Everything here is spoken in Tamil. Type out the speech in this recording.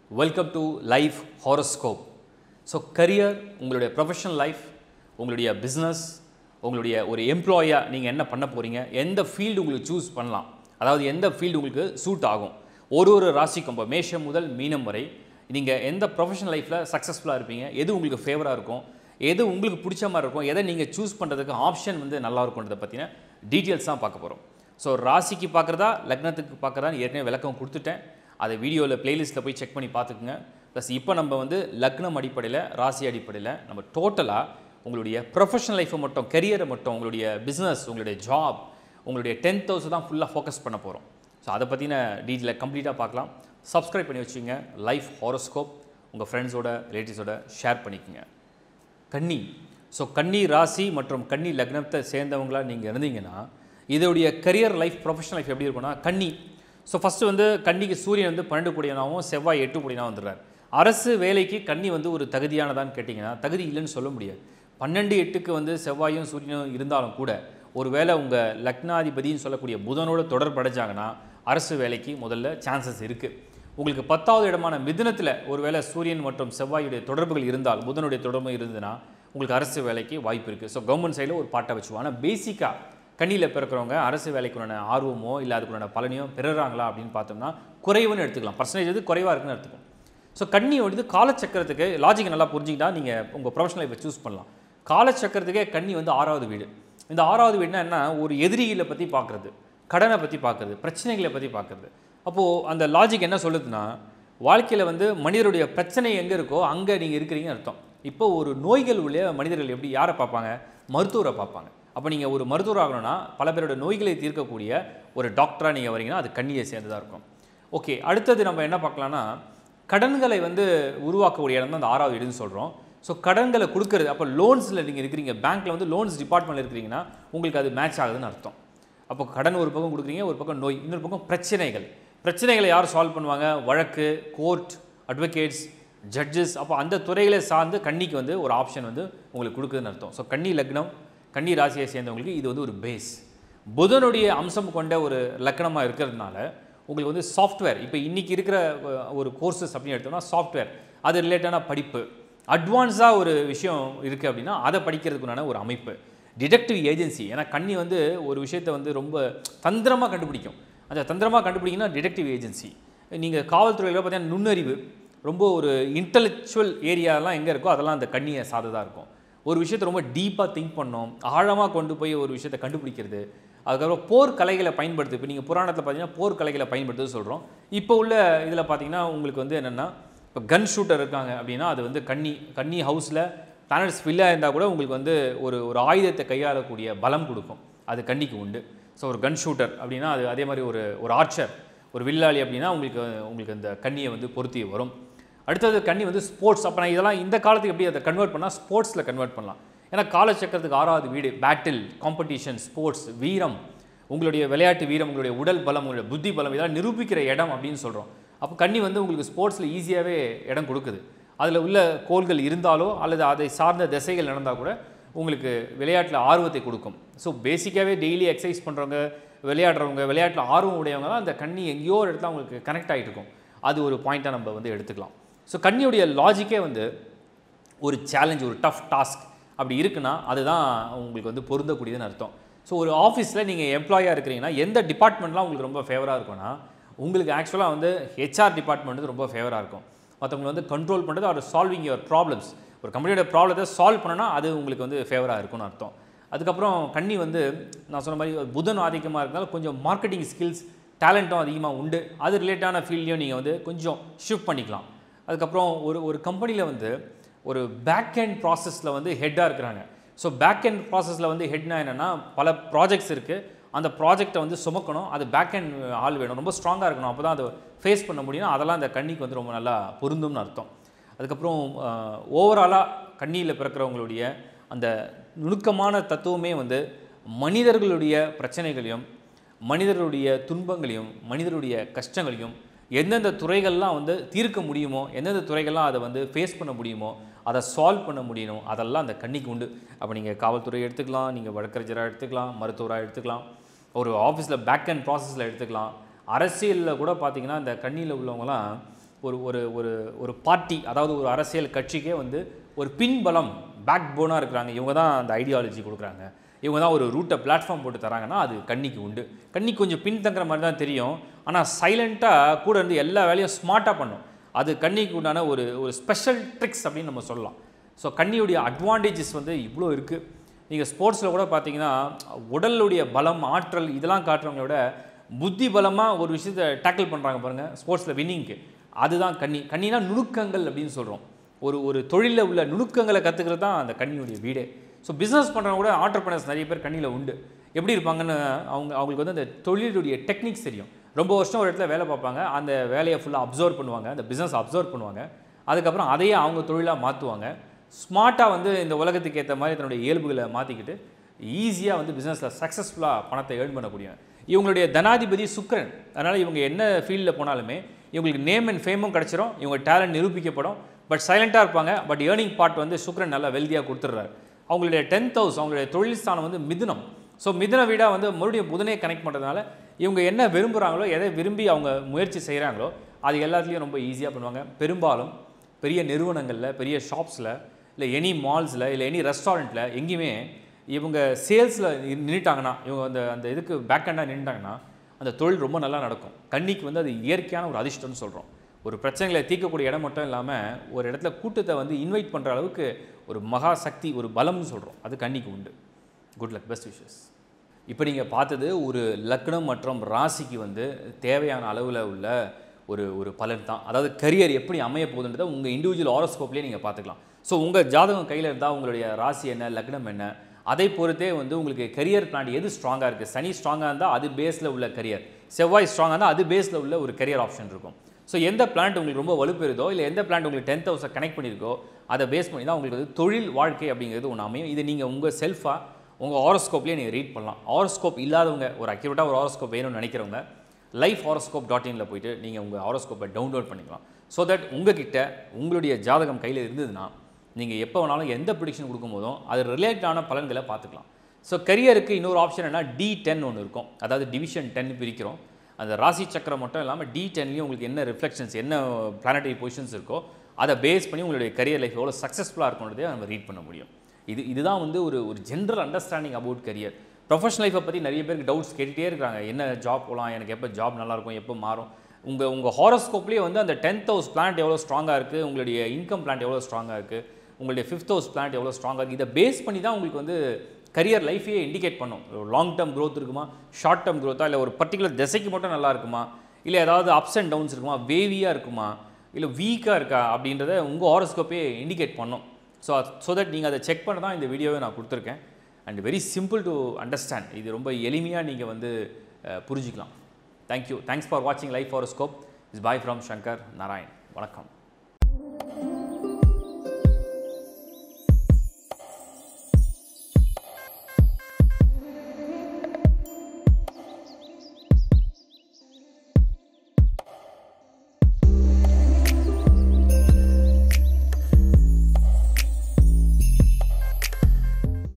welcome to life horoscope so career உங்களுடைய ப்ரொஃபஷனல் லைஃப் உங்களுடைய பிஸ்னஸ் உங்களுடைய ஒரு எம்ப்ளாயாக நீங்கள் என்ன பண்ண போகிறீங்க எந்த ஃபீல்டு உங்களுக்கு சூஸ் பண்ணலாம் அதாவது எந்த ஃபீல்டு உங்களுக்கு சூட் ஆகும் ஒரு ஒரு ராசிக்கும் இப்போ மேஷம் முதல் மீனம் வரை நீங்கள் எந்த ப்ரொஃபஷனல் லைஃப்பில் சக்ஸஸ்ஃபுல்லாக இருப்பீங்க எது உங்களுக்கு ஃபேவராக இருக்கும் எது உங்களுக்கு பிடிச்ச மாதிரி இருக்கும் எதை நீங்கள் சூஸ் பண்ணுறதுக்கு ஆப்ஷன் வந்து நல்லா இருக்கும்ன்றதை பற்றின டீட்டெயில்ஸ் தான் பார்க்க போகிறோம் ஸோ ராசிக்கு பார்க்குறதா லக்னத்துக்கு பார்க்குறதான்னு ஏற்கனவே விளக்கம் கொடுத்துட்டேன் அதை வீடியோவில் பிளேலிஸ்ட்டில் போய் செக் பண்ணி பார்த்துக்குங்க ப்ளஸ் இப்போ நம்ம வந்து லக்னம் அடிப்படையில் ராசி அடிப்படையில் நம்ம டோட்டலாக உங்களுடைய ப்ரொஃபஷனல் லைஃப்பை மட்டும் கெரியரை மட்டும் உங்களுடைய பிஸ்னஸ் உங்களுடைய ஜாப் உங்களுடைய டென்த் ஹவுஸ் தான் ஃபுல்லாக ஃபோக்கஸ் பண்ண போகிறோம் ஸோ அதை பற்றின டீட்டெயிலை கம்ப்ளீட்டாக பார்க்கலாம் சப்ஸ்கிரைப் பண்ணி வச்சுங்க லைஃப் ஹாரோஸ்கோப் உங்கள் ஃப்ரெண்ட்ஸோட ரிலேட்டிவ்ஸோட ஷேர் பண்ணிக்கோங்க கன்னி ஸோ கன்னி ராசி மற்றும் கன்னி லக்னத்தை சேர்ந்தவங்களா நீங்கள் இருந்தீங்கன்னா இதோடைய கரியர் லைஃப் ப்ரொஃபஷனல் லைஃப் எப்படி இருக்கும்னா கன்னி ஸோ ஃபஸ்ட்டு வந்து கன்னிக்கு சூரியன் வந்து பன்னெண்டு கூடியனாகவும் செவ்வாய் எட்டு கூடியனாகவும் வந்துடுறார் அரசு வேலைக்கு கன்னி வந்து ஒரு தகுதியானதான்னு கேட்டிங்கன்னா தகுதி இல்லைன்னு சொல்ல முடியாது பன்னெண்டு எட்டுக்கு வந்து செவ்வாயும் சூரியனும் இருந்தாலும் கூட ஒரு வேளை உங்கள் லக்னாதிபதின்னு சொல்லக்கூடிய புதனோட தொடர்படைஞ்சாங்கன்னா அரசு வேலைக்கு முதல்ல சான்சஸ் இருக்குது உங்களுக்கு பத்தாவது இடமான மிதுனத்தில் ஒருவேளை சூரியன் மற்றும் செவ்வாயுடைய தொடர்புகள் இருந்தால் புதனுடைய தொடர்பு இருந்ததுன்னா உங்களுக்கு அரசு வேலைக்கு வாய்ப்பு இருக்குது ஸோ கவர்மெண்ட் சைடில் ஒரு பாட்டை வச்சுவோம் ஆனால் பேசிக்காக கண்ணியில் பிறக்கிறவங்க அரசு வேலைக்குள்ளான ஆர்வமோ இல்லை அதுக்குள்ளான பலனையோ பெறுறாங்களா அப்படின்னு பார்த்தோம்னா குறைவுன்னு எடுத்துக்கலாம் பர்சன்டேஜ் வந்து குறைவாக இருக்குன்னு எடுத்துக்கும் ஸோ கண்ணி வந்து காலச்சக்கரத்துக்கு லாஜிக் நல்லா புரிஞ்சிக்கிட்டா நீங்கள் உங்கள் ப்ரொஃபஷனல் லைஃப்பை சூஸ் பண்ணலாம் காலச்சக்கரத்துக்கே கண்ணி வந்து ஆறாவது வீடு இந்த ஆறாவது வீடுனா என்ன ஒரு எதிரிகளை பற்றி பார்க்குறது கடனை பற்றி பார்க்குறது பிரச்சனைகளை பற்றி பார்க்குறது அப்போது அந்த லாஜிக் என்ன சொல்லுதுன்னா வாழ்க்கையில் வந்து மனிதருடைய பிரச்சனை எங்கே இருக்கோ அங்கே நீங்கள் இருக்கிறீங்கன்னு அர்த்தம் இப்போ ஒரு நோய்கள் உள்ள மனிதர்கள் எப்படி யாரை பார்ப்பாங்க மருத்துவரை பார்ப்பாங்க அப்போ நீங்கள் ஒரு மருத்துவர் ஆகணும்னா பல பேரோட நோய்களை தீர்க்கக்கூடிய ஒரு டாக்டராக நீங்கள் வரீங்கன்னா அது கண்ணியை சேர்ந்ததாக இருக்கும் ஓகே அடுத்தது நம்ம என்ன பார்க்கலாம்னா கடன்களை வந்து உருவாக்கக்கூடிய இடம் தான் அந்த ஆறாவது வீடுன்னு சொல்கிறோம் ஸோ கடன்களை கொடுக்கறது அப்போ லோன்ஸில் நீங்கள் இருக்கிறீங்க பேங்க்கில் வந்து லோன்ஸ் டிபார்ட்மெண்ட்டில் இருக்கிறீங்கன்னா உங்களுக்கு அது மேட்ச் ஆகுதுன்னு அர்த்தம் அப்போ கடன் ஒரு பக்கம் கொடுக்குறீங்க ஒரு பக்கம் நோய் இன்னொரு பக்கம் பிரச்சனைகள் பிரச்சனைகளை யார் சால்வ் பண்ணுவாங்க வழக்கு கோர்ட் அட்வொகேட்ஸ் ஜட்ஜஸ் அப்போ அந்த துறைகளை சார்ந்து கன்னிக்கு வந்து ஒரு ஆப்ஷன் வந்து உங்களுக்கு கொடுக்குதுன்னு அர்த்தம் ஸோ கன்னி லக்னம் கன்னி ராசியை சேர்ந்தவங்களுக்கு இது வந்து ஒரு பேஸ் புதனுடைய அம்சம் கொண்ட ஒரு லக்கணமாக இருக்கிறதுனால உங்களுக்கு வந்து சாஃப்ட்வேர் இப்போ இன்றைக்கி இருக்கிற அஹ், ஒரு கோர்சஸ் அப்படின்னு எடுத்தோம்னா சாஃப்ட்வேர் அது ரிலேட்டடான படிப்பு அட்வான்ஸாக ஒரு விஷயம் இருக்குது அப்படின்னா அதை படிக்கிறதுக்குண்டான ஒரு அமைப்பு டிடெக்டிவ் ஏஜென்சி ஏன்னா கண்ணி வந்து ஒரு விஷயத்தை வந்து ரொம்ப தந்திரமாக கண்டுபிடிக்கும் அந்த தந்திரமாக கண்டுபிடிங்கன்னா டிடெக்டிவ் ஏஜென்சி நீங்கள் காவல்துறையில் பார்த்தீங்கன்னா நுண்ணறிவு ரொம்ப ஒரு இன்டலெக்சுவல் ஏரியாலாம் எங்கே இருக்கோ அதெல்லாம் அந்த கண்ணியை சார்ந்ததாக இருக்கும் ஒரு விஷயத்தை ரொம்ப டீப்பாக திங்க் பண்ணோம் ஆழமாக கொண்டு போய் ஒரு விஷயத்தை கண்டுபிடிக்கிறது அதுக்கப்புறம் போர் கலைகளை பயன்படுத்து இப்போ நீங்கள் புராணத்தில் பார்த்தீங்கன்னா போர் கலைகளை பயன்படுத்து சொல்கிறோம் இப்போ உள்ள இதில் பார்த்தீங்கன்னா உங்களுக்கு வந்து என்னென்னா இப்போ கன் ஷூட்டர் இருக்காங்க அப்படின்னா அது வந்து கன்னி கன்னி ஹவுஸில் பிளானட்ஸ் ஃபில்லாக இருந்தால் கூட உங்களுக்கு வந்து ஒரு ஒரு ஆயுதத்தை கையாளக்கூடிய பலம் கொடுக்கும் அது கன்னிக்கு உண்டு ஸோ ஒரு கன் ஷூட்டர் அப்படின்னா அது அதே மாதிரி ஒரு ஒரு ஆர்ச்சர் ஒரு வில்லாளி அப்படின்னா உங்களுக்கு உங்களுக்கு அந்த கன்னியை வந்து பொருத்தி வரும் அடுத்தது கன்னி வந்து ஸ்போர்ட்ஸ் அப்போ நான் இதெல்லாம் இந்த காலத்துக்கு எப்படி அதை கன்வெர்ட் பண்ணால் ஸ்போர்ட்ஸில் கன்வெர்ட் பண்ணலாம் ஏன்னா காலச்சக்கரத்துக்கு ஆறாவது வீடு பேட்டில் காம்படிஷன் ஸ்போர்ட்ஸ் வீரம் உங்களுடைய விளையாட்டு வீரம் உங்களுடைய உடல் பலம் உங்களுடைய புத்தி பலம் இதெல்லாம் நிரூபிக்கிற இடம் அப்படின்னு சொல்கிறோம் அப்போ கன்னி வந்து உங்களுக்கு ஸ்போர்ட்ஸில் ஈஸியாகவே இடம் கொடுக்குது அதில் உள்ள கோல்கள் இருந்தாலோ அல்லது அதை சார்ந்த திசைகள் நடந்தால் கூட உங்களுக்கு விளையாட்டில் ஆர்வத்தை கொடுக்கும் ஸோ பேசிக்காகவே டெய்லி எக்ஸசைஸ் பண்ணுறவங்க விளையாடுறவங்க விளையாட்டில் ஆர்வம் உடையவங்க தான் அந்த கண்ணி எங்கேயோ ஒரு இடத்துல அவங்களுக்கு கனெக்ட் ஆகிட்டு இருக்கும் அது ஒரு பாயிண்ட்டாக நம்ம வந்து எடுத்துக்கலாம் ஸோ கண்ணியுடைய லாஜிக்கே வந்து ஒரு சேலஞ்ச் ஒரு டஃப் டாஸ்க் அப்படி இருக்குன்னா அதுதான் உங்களுக்கு வந்து பொருந்தக்கூடியதுன்னு அர்த்தம் ஸோ ஒரு ஆஃபீஸில் நீங்கள் எம்ப்ளாயாக இருக்கிறீங்கன்னா எந்த டிபார்ட்மெண்ட்லாம் உங்களுக்கு ரொம்ப ஃபேவராக இருக்கும்னா உங்களுக்கு ஆக்சுவலாக வந்து ஹெச்ஆர் டிபார்ட்மெண்ட் வந்து ரொம்ப ஃபேவராக இருக்கும் மற்றவங்களை வந்து கண்ட்ரோல் பண்ணுறது அவர் சால்விங் யுவர் ப்ராப்ளம்ஸ் ஒரு கம்பெனியோட ப்ராப்ளத்தை சால்வ் பண்ணனா அது உங்களுக்கு வந்து ஃபேவராக இருக்கும்னு அர்த்தம் அதுக்கப்புறம் கன்னி வந்து நான் சொன்ன மாதிரி புதன் ஆதிக்கமாக இருந்தாலும் கொஞ்சம் மார்க்கெட்டிங் ஸ்கில்ஸ் டேலண்ட்டும் அதிகமாக உண்டு அது ரிலேட்டான ஃபீல்டையும் நீங்கள் வந்து கொஞ்சம் ஷிஃப்ட் பண்ணிக்கலாம் அதுக்கப்புறம் ஒரு ஒரு கம்பெனியில் வந்து ஒரு பேக் அண்ட் ப்ராசஸில் வந்து ஹெட்டாக இருக்கிறாங்க ஸோ பேக் அண்ட் ப்ராசஸில் வந்து ஹெட்னா என்னென்னா பல ப்ராஜெக்ட்ஸ் இருக்குது அந்த ப்ராஜெக்டை வந்து சுமக்கணும் அது பேக் அண்ட் ஆள் வேணும் ரொம்ப ஸ்ட்ராங்காக இருக்கணும் அப்போ தான் அதை ஃபேஸ் பண்ண முடியும் அதெல்லாம் அந்த கண்ணிக்கு வந்து ரொம்ப நல்லா பொருந்தும்னு அர்த்தம் அதுக்கப்புறம் ஓவராலாக கண்ணியில் பிறக்கிறவங்களுடைய அந்த நுணுக்கமான தத்துவமே வந்து மனிதர்களுடைய பிரச்சனைகளையும் மனிதர்களுடைய துன்பங்களையும் மனிதருடைய கஷ்டங்களையும் எந்தெந்த துறைகள்லாம் வந்து தீர்க்க முடியுமோ எந்தெந்த துறைகள்லாம் அதை வந்து ஃபேஸ் பண்ண முடியுமோ அதை சால்வ் பண்ண முடியணும் அதெல்லாம் அந்த கண்ணிக்கு உண்டு அப்போ நீங்கள் காவல்துறை எடுத்துக்கலாம் நீங்கள் வழக்கறிஞராக எடுத்துக்கலாம் மருத்துவராக எடுத்துக்கலாம் ஒரு ஆஃபீஸில் பேக் அண்ட் ப்ராசஸில் எடுத்துக்கலாம் அரசியலில் கூட பார்த்தீங்கன்னா இந்த கண்ணியில் உள்ளவங்கலாம் ஒரு ஒரு ஒரு ஒரு பார்ட்டி அதாவது ஒரு அரசியல் கட்சிக்கே வந்து ஒரு பின்பலம் பேக் போனாக இருக்கிறாங்க இவங்க தான் அந்த ஐடியாலஜி கொடுக்குறாங்க இவங்க தான் ஒரு ரூட்டை பிளாட்ஃபார்ம் போட்டு தராங்கன்னா அது கன்னிக்கு உண்டு கன்னி கொஞ்சம் பின்தங்குற மாதிரி தான் தெரியும் ஆனால் சைலண்ட்டாக கூட இருந்து எல்லா வேலையும் ஸ்மார்ட்டாக பண்ணும் அது கன்னிக்கு உண்டான ஒரு ஒரு ஸ்பெஷல் ட்ரிக்ஸ் அப்படின்னு நம்ம சொல்லலாம் ஸோ கன்னியுடைய அட்வான்டேஜஸ் வந்து இவ்வளோ இருக்குது நீங்கள் ஸ்போர்ட்ஸில் கூட பார்த்தீங்கன்னா உடலுடைய பலம் ஆற்றல் இதெல்லாம் காட்டுறவங்கள விட புத்தி பலமாக ஒரு விஷயத்தை டேக்கிள் பண்ணுறாங்க பாருங்கள் ஸ்போர்ட்ஸில் வின்னிங்க்கு அதுதான் கன்னி கன்னினா நுணுக்கங்கள் அப்படின்னு சொல்கிறோம் ஒரு ஒரு தொழிலில் உள்ள நுணுக்கங்களை கற்றுக்கிறது தான் அந்த கன்னியுடைய வீடே ஸோ பிஸ்னஸ் பண்ணுறவங்க கூட ஆண்டர்பனர்ஸ் நிறைய பேர் கண்ணியில் உண்டு எப்படி இருப்பாங்கன்னு அவங்க அவங்களுக்கு வந்து அந்த தொழிலுடைய டெக்னிக்ஸ் தெரியும் ரொம்ப வருஷம் ஒரு இடத்துல வேலை பார்ப்பாங்க அந்த வேலையை ஃபுல்லாக அப்சர்வ் பண்ணுவாங்க அந்த பிஸ்னஸ் அப்சர்வ் பண்ணுவாங்க அதுக்கப்புறம் அதையே அவங்க தொழிலாக மாற்றுவாங்க ஸ்மார்ட்டாக வந்து இந்த உலகத்துக்கு ஏற்ற மாதிரி தன்னுடைய இயல்புகளை மாற்றிக்கிட்டு ஈஸியாக வந்து பிஸ்னஸில் சக்ஸஸ்ஃபுல்லாக பணத்தை ஏர்ன் பண்ணக்கூடிய இவங்களுடைய தனாதிபதி சுக்கிரன் அதனால் இவங்க என்ன ஃபீல்டில் போனாலுமே இவங்களுக்கு நேம் அண்ட் ஃபேமும் கிடச்சிரும் இவங்க டேலண்ட் நிரூபிக்கப்படும் பட் சைலண்ட்டாக இருப்பாங்க பட் ஏர்னிங் பார்ட் வந்து சுக்கிரன் நல்லா வெல்தியாக கொடுத்துட்றாரு அவங்களுடைய டென்த் ஹவுஸ் அவங்களுடைய தொழில் ஸ்தானம் வந்து மிதுனம் ஸோ மிதுன வீடாக வந்து மறுபடியும் புதனே கனெக்ட் பண்ணுறதுனால இவங்க என்ன விரும்புகிறாங்களோ எதை விரும்பி அவங்க முயற்சி செய்கிறாங்களோ அது எல்லாத்துலேயும் ரொம்ப ஈஸியாக பண்ணுவாங்க பெரும்பாலும் பெரிய நிறுவனங்களில் பெரிய ஷாப்ஸில் இல்லை எனி மால்ஸில் இல்லை எனி ரெஸ்டாரண்ட்டில் எங்கேயுமே இவங்க சேல்ஸில் நின்றுட்டாங்கன்னா இவங்க அந்த அந்த இதுக்கு பேக்கெண்டாக நின்றுட்டாங்கன்னா அந்த தொழில் ரொம்ப நல்லா நடக்கும் கன்னிக்கு வந்து அது இயற்கையான ஒரு அதிர்ஷ்டம்னு சொல்கிறோம் ஒரு பிரச்சனைகளை தீர்க்கக்கூடிய இடம் மட்டும் இல்லாமல் ஒரு இடத்துல கூட்டத்தை வந்து இன்வைட் பண்ணுற அளவுக்கு ஒரு மகா சக்தி ஒரு பலம்னு சொல்கிறோம் அது கன்னிக்கு உண்டு குட் லக் பெஸ்ட் விஷஸ் இப்போ நீங்கள் பார்த்தது ஒரு லக்னம் மற்றும் ராசிக்கு வந்து தேவையான அளவில் உள்ள ஒரு ஒரு பலன் தான் அதாவது கரியர் எப்படி அமைய போகுதுன்றதை உங்கள் இண்டிவிஜுவல் ஹாரோஸ்கோப்லேயே நீங்கள் பார்த்துக்கலாம் ஸோ உங்கள் ஜாதகம் கையில் இருந்தால் உங்களுடைய ராசி என்ன லக்னம் என்ன அதை பொறுத்தே வந்து உங்களுக்கு கரியர் பிளான் எது ஸ்ட்ராங்காக இருக்குது சனி ஸ்ட்ராங்காக இருந்தால் அது பேஸில் உள்ள கரியர் செவ்வாய் ஸ்ட்ராங்காக இருந்தால் அது பேஸில் உள்ள ஒரு கரியர் ஆப்ஷன் இருக்கும் ஸோ எந்த பிளான்ட் உங்களுக்கு ரொம்ப வலுப்பெறுதோ இல்லை எந்த பிளான்ட் உங்களுக்கு டென்த் ஹவுஸை கனெக்ட் பண்ணியிருக்கோ அதை பேஸ் பண்ணி தான் உங்களுக்கு வந்து தொழில் வாழ்க்கை அப்படிங்கிறது ஒன்று அமையும் இது நீங்கள் உங்கள் செல்ஃபாக உங்கள் ஹாரோஸ்கோப்லேயே நீங்கள் ரீட் பண்ணலாம் ஹாரோஸ்கோப் இல்லாதவங்க ஒரு அக்யூரேட்டாக ஒரு ஹாரோஸ்கோப் வேணும்னு நினைக்கிறவங்க லைஃப் ஹாரோஸ்கோப் டாட் இனில் போயிட்டு நீங்கள் உங்கள் ஹாரோஸ்கோப்பை டவுன்லோட் பண்ணிக்கலாம் ஸோ தட் உங்ககிட்ட உங்களுடைய ஜாதகம் கையில் இருந்ததுன்னா நீங்கள் எப்போ வேணாலும் எந்த ப்ரிடிக்ஷன் கொடுக்கும்போதும் அது ரிலேட்டடான பலன்களை பார்த்துக்கலாம் ஸோ கரியருக்கு இன்னொரு ஆப்ஷன் என்ன டி டென் ஒன்று இருக்கும் அதாவது டிவிஷன் டென் பிரிக்கிறோம் அந்த ராசி சக்கரம் மட்டும் இல்லாமல் டி டென்லேயும் உங்களுக்கு என்ன ரிஃப்ளெக்ஷன்ஸ் என்ன பிளானட்டரி பொசிஷன்ஸ் இருக்கோ அதை பேஸ் பண்ணி உங்களுடைய கரியர் லைஃப் எவ்வளோ சக்ஸஸ்ஃபுல்லாக இருக்குன்றதே நம்ம ரீட் பண்ண முடியும் இது இதுதான் வந்து ஒரு ஒரு general understanding about career professional லைஃப்பை பற்றி நிறைய பேருக்கு டவுட்ஸ் கேட்டுகிட்டே இருக்காங்க என்ன ஜாப் போகலாம் எனக்கு எப்போ ஜாப் நல்லாயிருக்கும் எப்போ மாறும் உங்கள் உங்கள் ஹாரோஸ்கோப்லேயே வந்து அந்த டென்த் ஹவுஸ் பிளான்ட் எவ்வளோ ஸ்ட்ராங்காக இருக்குது உங்களுடைய இன்கம் பிளான்ட் எவ்வளோ ஸ்ட்ராங்காக இருக்குது உங்களுடைய ஃபிஃப்த் ஹவுஸ் பிளான்ட் எவ்வளோ ஸ்ட்ராங்காக இருக்குது இதை பேஸ் பண்ணி தான் உங்களுக்கு வந்து கரியர் லைஃபையே இண்டிகேட் பண்ணும் லாங் டேர்ம் growth இருக்குமா ஷார்ட் டேர்ம் growth-ஆ இல்லை ஒரு பர்டிகுலர் திசைக்கு மட்டும் நல்லா இருக்குமா இல்லை ஏதாவது அப்ஸ் அண்ட் டவுன்ஸ் இருக்குமா வேவியாக இருக்குமா இல்லை வீக்காக இருக்கா அப்படின்றத உங்கள் ஹாரோஸ்கோப்பே இண்டிகேட் பண்ணும் ஸோ ஸோ தட் நீங்கள் அதை செக் பண்ண தான் இந்த வீடியோவை நான் கொடுத்துருக்கேன் and very simple to understand இது ரொம்ப எளிமையாக நீங்கள் வந்து அஹ், புரிஞ்சிக்கலாம் தேங்க்யூ தேங்க்ஸ் ஃபார் வாட்சிங் life horoscope is bye from Shankar Narayan வணக்கம்